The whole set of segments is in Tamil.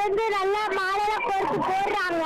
வந்து நல்லா மாலையெல்லாம் கோர்த்து போடுறாங்க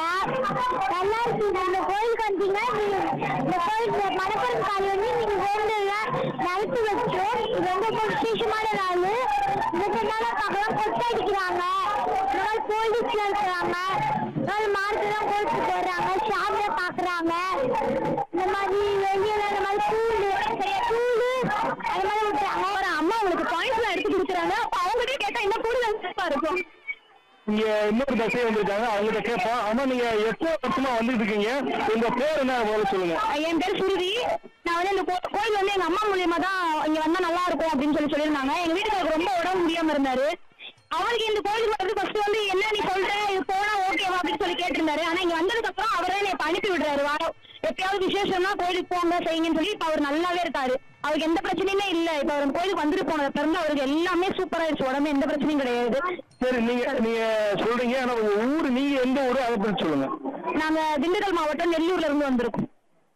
நல்லா இருக்கு இந்த கோயிலுக்கு வந்தீங்கன்னா நீங்க இந்த கோயிலுக்கு மணப்பெரும் கால் வந்து நீங்க வேண்டுதலாம் நடத்தி வச்சோம் இது வந்து ரொம்ப விசேஷமான நாள் இந்த நாள பார்க்கலாம் கொட்டை அடிக்கிறாங்க இந்த மாதிரி போலீஸ்ல இருக்கிறாங்க இந்த மாதிரி மார்க்கெல்லாம் கோர்த்து போடுறாங்க ஷாப்ல பாக்குறாங்க இந்த மாதிரி வெளியில இந்த மாதிரி கூழு கூழு அது மாதிரி விட்டுறாங்க ஒரு அம்மா உங்களுக்கு பாயிண்ட்ஸ்லாம் எடுத்து கொடுக்குறாங்க அப்ப அவங்ககிட்ட கேட்டா இன்னும் கூடுதல் சிறப்பா இருக்கும் இங்க இன்னொரு பஸ்ஸே வந்திருக்காங்க அவங்ககிட்ட கேட்போம் ஆமா நீங்க எத்தனை வருஷமா வந்துட்டு இருக்கீங்க உங்க பேர் என்ன முதல்ல சொல்லுங்க என் பேர் சுருதி நான் வந்து இந்த கோ- கோயில் வந்து எங்க அம்மா மூலியமா தான் இங்க வந்தா நல்லா இருக்கும் அப்படின்னு சொல்லி சொல்லியிருந்தாங்க எங்க வீட்டுக்கு ரொம்ப உடம்பு முடியாம இருந்தாரு அவருக்கு இந்த கோயிலுக்கு வந்து ஃபர்ஸ்ட் வந்து என்ன நீ சொல்ற இது போனா ஓகேவா அப்படின்னு சொல்லி கேட்டிருந்தாரு ஆனா இங்க வந்ததுக்கு அப்புறம் அவரே என்னை இப்ப அனுப்பி விடுறாரு வாரம் எப்பயாவது விசேஷம்னா கோயிலுக்கு போங்க செய்யுங்கன்னு சொல்லி இப்ப அவர் நல்லாவே இருக்காரு அவருக்கு எந்த பிரச்சனையுமே இல்ல இப்ப அவர் கோயிலுக்கு வந்துட்டு போனதுல இருந்து அவருக்கு எல்லாமே சூப்பரா இருந்துச்சு உடம்பு எந்த பிரச்சனையும் கிடையாது சரி நீங்க நீங்க சொல்றீங்க ஆனா உங்க ஊர் நீங்க எந்த ஊரு அதை பத்தி சொல்லுங்க நாங்க திண்டுக்கல் மாவட்டம் நெல்லூர்ல இருந்து வந்திருக்கோம்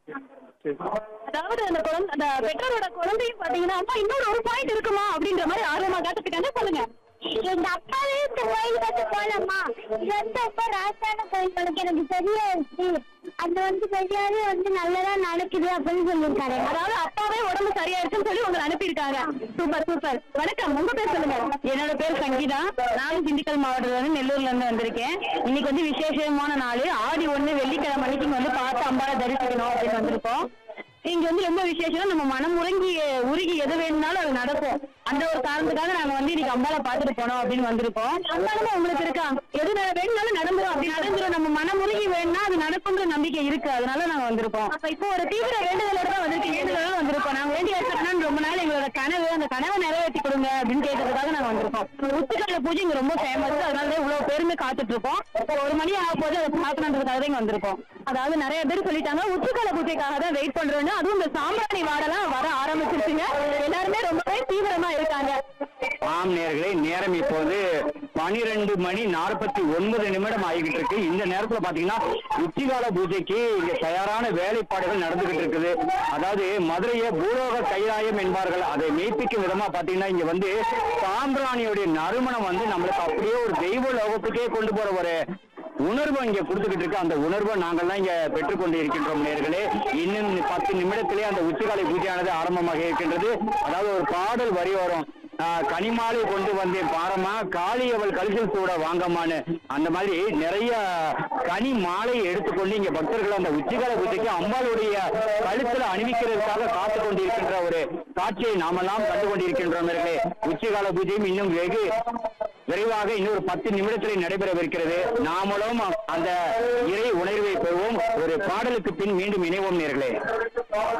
சரி. அதாவது அந்த குழந்தை அந்த பெற்றோரோட குழந்தையும் பாத்தீங்கன்னா அம்மா இன்னொரு ஒரு பாயிண்ட் இருக்குமா அப்படின்ற மாதிரி ஆர்வமா காத்துக்கிட்டாங்க சொல்லுங்க எங்க அப்பாவே இந்த கோயிலுக்கு வந்து போலம்மா இது வந்து ரொம்ப ராசான கோயில் எனக்கு எனக்கு சரியா இருக்கு அது வந்து பெரியாரு வந்து நல்லதா நடக்குது அப்படின்னு சொல்லியிருக்காரு அதாவது அப்பாவே உடம்பு சரியாயிருச்சுன்னு சொல்லி உங்களை அனுப்பியிருக்காங்க சூப்பர் சூப்பர் வணக்கம் உங்க பேர் சொல்லுங்க என்னோட பேர் சங்கீதா நானும் திண்டுக்கல் மாவட்டத்துல இருந்து நெல்லூர்ல இருந்து வந்திருக்கேன் இன்னைக்கு வந்து விசேஷமான நாள் ஆடி ஒண்ணு வெள்ளிக்கிழமை அன்னைக்கு இங்க வந்து பார்த்து அம்பாவை தரிசிக்கணும் அப்படின்னு வந்திருக்கோம் இங்க வந்து ரொம்ப விசேஷம் நம்ம மனம் உருங்கி உருகி எது வேணும்னாலும் அது நடக்கும் அந்த ஒரு காரணத்துக்காக நாங்க வந்து இன்னைக்கு அம்பாவை பார்த்துட்டு போனோம் அப்படின்னு வந்திருக்கோம் அம்பாலும் உங்களுக்கு இருக்கா எது ந- வேணும்னாலும் நடந்துரும் அப்படி நடந்துரும் நம்ம மனம் உருகி வேணும்னா அது நடக்கும்ன்ற நம்பிக்கை இருக்கு அதனால நாங்க வந்திருக்கோம் அப்ப இப்போ ஒரு தீவிர வேண்டுதலோட தான் வந்திருக்கோம் வேண்டுதலோட வந்திருக்கோம் நாங்க வேண்டிய வச்சிருக்கோம்னு ரொம்ப நாள் எங்களோட கனவு அந்த கனவை நிறைவேற்றி கொடுங்க அப்படின்னு கேட்கறதுக்காக நாங்க வந்திருக்கோம் உச்சிக்கால பூஜை இங்க ரொம்ப ஃபேமஸ் அதனால தான் இவ்வளவு பேருமே காத்துட்டு இருக்கோம் இப்போ ஒரு மணி ஆக போது அதை பார்க்கணுன்றதுக்காக தான் இங்க வந்திருக்கோம் அதாவது நிறைய பேர் சொல்லிட்டாங்க உச்சிக்கால பூஜைக்காக தான் வெயிட் பண்றோம்னு அதுவும் இந்த சாம்பிராணி வாடெல்லாம் வர ஆரம்பிச்சிருச்சுங்க எல்லாருமே ரொம்பவே தீவிரமா இருக்காங்க ஆம் நேர்களே நேரம் இப்போது பனிரெண்டு மணி நாற்பத்தி ஒன்பது நிமிடம் ஆகிக்கிட்டு இருக்கு இந்த நேரத்துல பாத்தீங்கன்னா உச்சிகால பூஜைக்கு இங்க தயாரான வேலைப்பாடுகள் நடந்துகிட்டு இருக்குது அதாவது மதுரையை பூலோக கைலாயம் என்பார்கள் அதை மெய்ப்பிக்கும் விதமா பாத்தீங்கன்னா இங்க வந்து சாம்பிராணியுடைய நறுமணம் வந்து நம்மளுக்கு அப்படியே ஒரு தெய்வ லோகத்துக்கே கொண்டு போற ஒரு உணர்வு இங்க கொடுத்துக்கிட்டு இருக்கு அந்த உணர்வை நாங்கள்லாம் இங்க பெற்றுக்கொண்டு இருக்கின்றோம் நேர்களே இன்னும் பத்து நிமிடத்திலே அந்த உச்சிகாலை பூஜையானது ஆரம்பமாக இருக்கின்றது அதாவது ஒரு பாடல் வரி வரும் ஆஹ், கனிமாலை கொண்டு வந்தேன் பாரமா காளி அவள் கழிச்சல் சூட வாங்கம்மான்னு அந்த மாதிரி நிறைய கனி மாலை எடுத்துக்கொண்டு இங்க பக்தர்கள் அந்த உச்சிகால பூஜைக்கு அம்பாளுடைய கழுத்துல அணிவிக்கிறதுக்காக காத்து கொண்டிருக்கின்ற ஒரு காட்சியை நாமெல்லாம் கண்டு கொண்டிருக்கின்றோம் நேர்களே உச்சிகால பூஜையும் இன்னும் வெகு விரைவாக இன்னொரு பத்து நிமிடத்தில் நடைபெறவிருக்கிறது நாமளும் அந்த இறை உணர்வை பெறுவோம் ஒரு பாடலுக்கு பின் மீண்டும் இணைவோம் நேர்களே